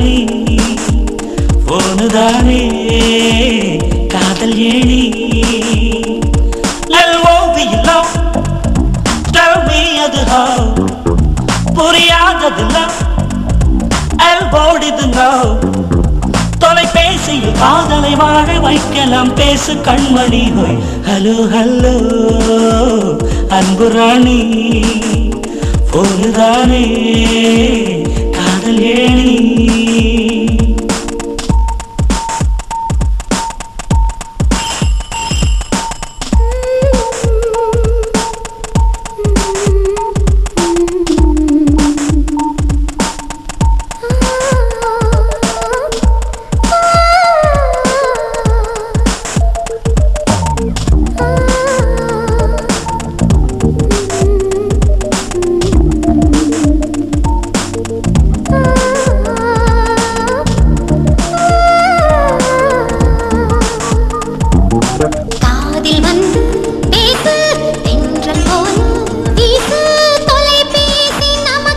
ராணி போனுதானே காதல் ஏணி எல்ஓவியில்லோ Tell me அது how புரியாதது love எல்போடிது no தொலைபேசியில் காதலை வாழ வைக்கலாம் பேசு கண்மணி ஹோய் ஹலோ ஹலோ அன்பு ராணி போனுதானே காதல் ஏணி காதில் வந்து பேசு தென்றல் போல வீசு தொலைபேசி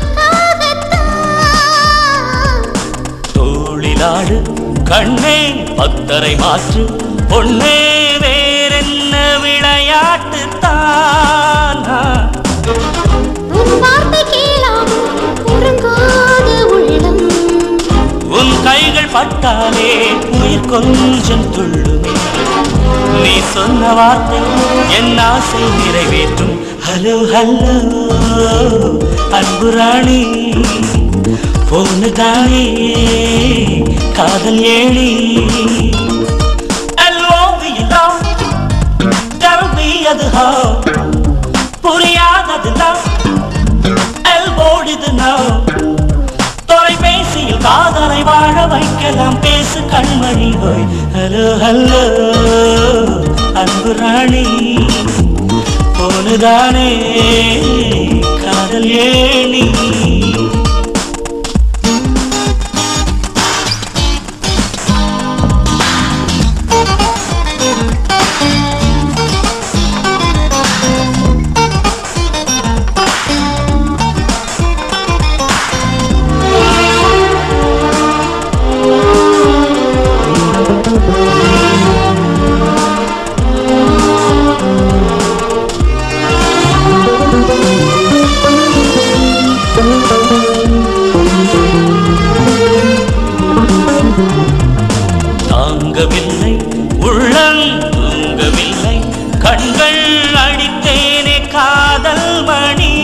நமக்காகத்தான் தோளிலாடு கண்ணே பத்தரை மாற்று பொன்னே வேறென்ன விளையாட்டு தானா உன் வார்த்தை கேளாமல் உறங்காத உள்ளம் உன் கைகள் பட்டாலே உயிர் கொஞ்சம் துள்ளுமே நீ சொன்ன வார்த்தை என் ஆசை நிறைவேற்றும் ஹலோ ஹலோ அன்பு ராணி போனு தானே காதல் ஏழி எல்லோவியெல்லாம் Tell me அது how புரியாதது love எல்போடிது now தொலைபேசியில் காதலை வாழ வைக்கலாம் பேசு கண்மணி ஹோய் ஹலோ ஹலோ அன்பு ராணி போனுதானே காதல் ஏணி தாங்கவில்லை உள்ளம் தூங்கவில்லை கண்கள் அடித்தேனே காதல் மணி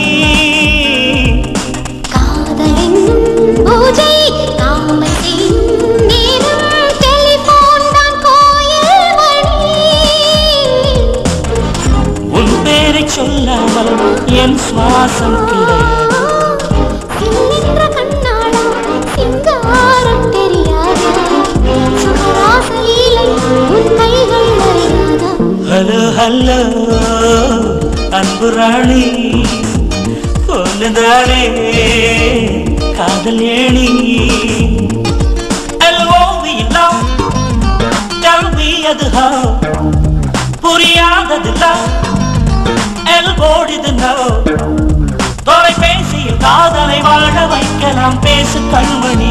காதல் என்னும் பூஜை காமல் செய்யும் நேரம் டெலிபோன் தான் கோயில் மணி உன் பேரை சொல்லாமல் என் சுவாசம் கிடையாது சில்லென்ற கண்ணாடா சிங்காரம் தெரியாதா சுகராசலீலை உன் கைகள் அறியாதா ஹலோ ஹலோ அன்பு ராணி பொண்ணுதானே காதல் ஏணி எல்ஓவியெல்லாம் கல்வி அது how புரியாதது எல்போடிது no தொலைபேசியில் காதலை வாழ வைக்கலாம் பேசு கண்மணி